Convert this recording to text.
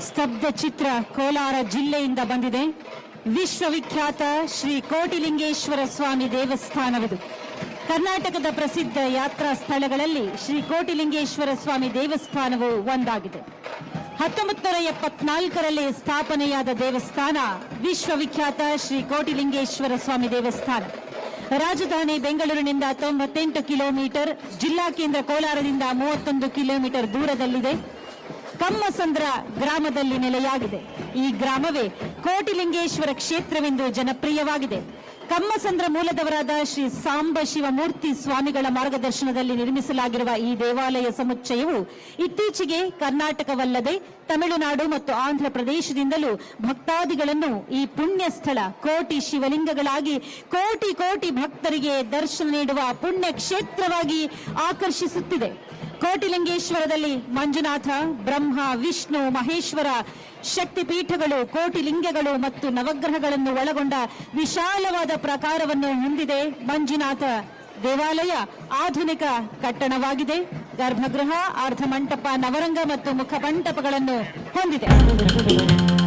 ಸ್ತಬ್ಧ ಚಿತ್ರ ಕೋಲಾರ ಜಿಲ್ಲೆಯಿಂದ ಬಂದಿದೆ ವಿಶ್ವವಿಖ್ಯಾತ ಶ್ರೀ ಕೋಟಿಲಿಂಗೇಶ್ವರ ಸ್ವಾಮಿ ದೇವಸ್ಥಾನವಿದು ಕರ್ನಾಟಕದ ಪ್ರಸಿದ್ಧ ಯಾತ್ರಾ ಸ್ಥಳಗಳಲ್ಲಿ ಶ್ರೀ ಕೋಟಿಲಿಂಗೇಶ್ವರ ಸ್ವಾಮಿ ದೇವಸ್ಥಾನವು ಒಂದಾಗಿದೆ ಹತ್ತೊಂಬತ್ತು ನೂರ ಎಪ್ಪತ್ನಾಲ್ಕರಲ್ಲಿ ಸ್ಥಾಪನೆಯಾದ ದೇವಸ್ಥಾನ ವಿಶ್ವವಿಖ್ಯಾತ ಶ್ರೀ ಕೋಟಿಲಿಂಗೇಶ್ವರ ಸ್ವಾಮಿ ದೇವಸ್ಥಾನ ರಾಜಧಾನಿ ಬೆಂಗಳೂರಿನಿಂದ ತೊಂಬತ್ತೆಂಟು ಕಿಲೋಮೀಟರ್ ಜಿಲ್ಲಾ ಕೇಂದ್ರ ಕೋಲಾರದಿಂದ ಮೂವತ್ತೊಂದು ಕಿಲೋಮೀಟರ್ ದೂರದಲ್ಲಿದೆ ಕಮ್ಮಸಂದ್ರ ಗ್ರಾಮದಲ್ಲಿ ನೆಲೆಯಾಗಿದೆ ಈ ಗ್ರಾಮವೇ ಕೋಟಿಲಿಂಗೇಶ್ವರ ಕ್ಷೇತ್ರವೆಂದು ಜನಪ್ರಿಯವಾಗಿದೆ ಕಮ್ಮಸಂದ್ರ ಮೂಲದವರಾದ ಶ್ರೀ ಸಾಂಬ ಶಿವಮೂರ್ತಿ ಸ್ವಾಮಿಗಳ ಮಾರ್ಗದರ್ಶನದಲ್ಲಿ ನಿರ್ಮಿಸಲಾಗಿರುವ ಈ ದೇವಾಲಯ ಸಮುಚ್ಚಯವು ಇತ್ತೀಚೆಗೆ ಕರ್ನಾಟಕವಲ್ಲದೆ ತಮಿಳುನಾಡು ಮತ್ತು ಆಂಧ್ರ ಪ್ರದೇಶದಿಂದಲೂ ಭಕ್ತಾದಿಗಳನ್ನು ಈ ಪುಣ್ಯ ಸ್ಥಳ ಕೋಟಿ ಶಿವಲಿಂಗಗಳಾಗಿ ಕೋಟಿ ಕೋಟಿ ಭಕ್ತರಿಗೆ ದರ್ಶನ ನೀಡುವ ಪುಣ್ಯ ಕ್ಷೇತ್ರವಾಗಿ ಆಕರ್ಷಿಸುತ್ತಿದೆ ಕೋಟಿಲಿಂಗೇಶ್ವರದಲ್ಲಿ ಮಂಜುನಾಥ ಬ್ರಹ್ಮ ವಿಷ್ಣು ಮಹೇಶ್ವರ ಶಕ್ತಿಪೀಠಗಳು ಕೋಟಿಲಿಂಗಗಳು ಮತ್ತು ನವಗ್ರಹಗಳನ್ನು ಒಳಗೊಂಡ ವಿಶಾಲವಾದ ಪ್ರಕಾರವನ್ನು ಹೊಂದಿದೆ ಮಂಜುನಾಥ ದೇವಾಲಯ ಆಧುನಿಕ ಕಟ್ಟಡವಾಗಿದೆ ಗರ್ಭಗೃಹ ಅರ್ಧಮಂಟಪ ನವರಂಗ ಮತ್ತು ಮುಖಮಂಟಪಗಳನ್ನು ಹೊಂದಿದೆ